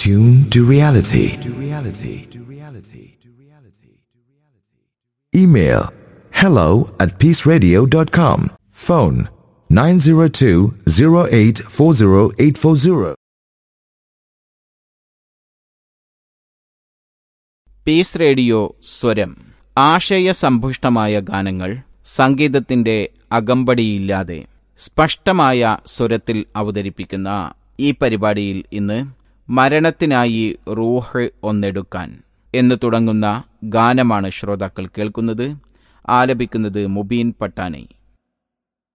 tuned to reality. Email hello at peaceradio.com. Phone 902-0840840. Peace Radio സ്വരം ആശയസമ്പുഷ്ടമായ ഗാനങ്ങൾ സംഗീതത്തിന്റെ അകമ്പടിയില്ലാതെ സ്പഷ്ടമായ സ്വരത്തിൽ അവതരിപ്പിക്കുന്ന ഈ പരിപാടിയിൽ ഇന്ന് മരണത്തിനായി റൂഹ് ഒന്നെടുക്കാൻ എന്ന് തുടങ്ങുന്ന ഗാനമാണ് ശ്രോതാക്കൾ കേൾക്കുന്നത് ആലപിക്കുന്നത് മുബീൻ പട്ടാനി